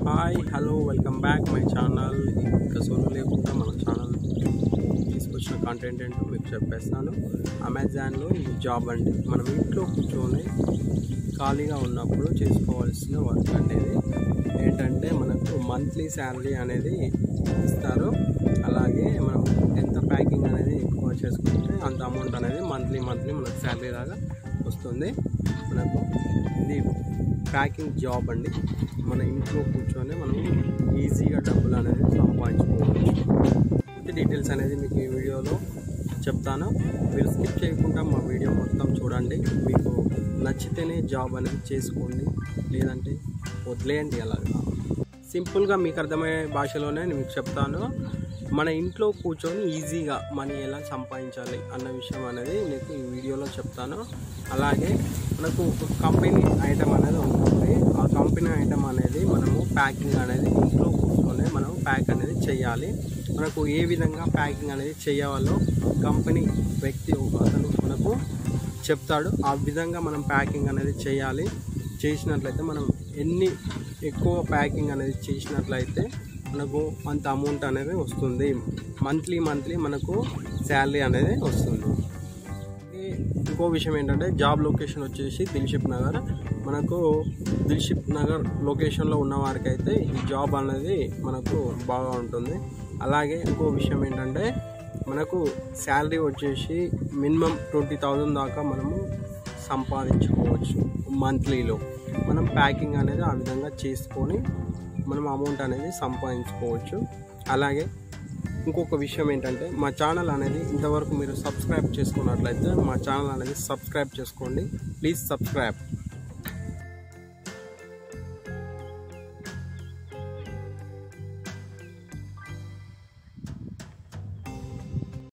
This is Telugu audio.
hi hello welcome back my channel ఇంకా సోను లేకుండా మన ఛానల్ తీసుకొచ్చిన కంటెంట్ ఏంటో మీకు చెప్పేస్తాను అమెజాన్లో ఈ జాబ్ అండి మనం ఇంట్లో కూర్చొని ఖాళీగా ఉన్నప్పుడు చేసుకోవాల్సిన వర్క్ అండి ఇది ఏంటంటే మనకు మంత్లీ శాలరీ అనేది ఇస్తారు అలాగే మనం ఎంత ప్యాకింగ్ అనేది ఎక్కువ చేసుకుంటే అంత అమౌంట్ అనేది మంత్లీ మంత్లీ మనకు శాలరీ లాగా వస్తుంది మనకు ఇది ప్యాకింగ్ జాబ్ అండి మన ఇంట్లో కూర్చొని మనం ఈజీగా డబ్బులు అనేది సంపాదించుకోవచ్చు పూర్తి డీటెయిల్స్ అనేది మీకు ఈ వీడియోలో చెప్తాను మీరు స్కిప్ చేయకుండా మా వీడియో మొత్తం చూడండి మీకు నచ్చితేనే జాబ్ అనేది చేసుకోండి లేదంటే వదిలేయండి అలాగా సింపుల్గా మీకు అర్థమయ్యే భాషలోనే నేను మీకు చెప్తాను మన ఇంట్లో కూర్చొని ఈజీగా మనీ ఎలా సంపాదించాలి అన్న విషయం అనేది నీకు ఈ వీడియోలో చెప్తాను అలాగే మనకు ఒక కంపెనీ ఐటమ్ అనేది ఉంటుంది ఆ కంపెనీ ఐటమ్ అనేది మనము ప్యాకింగ్ అనేది ఇంట్లో కూర్చొని మనం ప్యాక్ అనేది చేయాలి మనకు ఏ విధంగా ప్యాకింగ్ అనేది చేయాలో కంపెనీ వ్యక్తి ఒక అతను మనకు చెప్తాడు ఆ విధంగా మనం ప్యాకింగ్ అనేది చేయాలి చేసినట్లయితే మనం ఎన్ని ఎక్కువ ప్యాకింగ్ అనేది చేసినట్లయితే మనకు అంత అమౌంట్ అనేది వస్తుంది మంత్లీ మంత్లీ మనకు శాలరీ అనేది వస్తుంది ఈ ఇంకో విషయం ఏంటంటే జాబ్ లొకేషన్ వచ్చేసి దిల్షిప్ నగర్ మనకు దిల్షిప్ నగర్ లొకేషన్లో ఉన్న వారికి అయితే ఈ జాబ్ అనేది మనకు బాగా ఉంటుంది అలాగే ఇంకో విషయం ఏంటంటే మనకు శాలరీ వచ్చేసి మినిమం ట్వంటీ థౌజండ్ దాకా మనము సంపాదించుకోవచ్చు మంత్లీలో మనం ప్యాకింగ్ అనేది ఆ విధంగా చేసుకొని మనం అమౌంట్ అనేది సంపాదించుకోవచ్చు అలాగే ఇంకొక విషయం ఏంటంటే మా ఛానల్ అనేది ఇంతవరకు మీరు సబ్స్క్రైబ్ చేసుకున్నట్లయితే మా ఛానల్ అనేది సబ్స్క్రైబ్ చేసుకోండి ప్లీజ్ సబ్స్క్రైబ్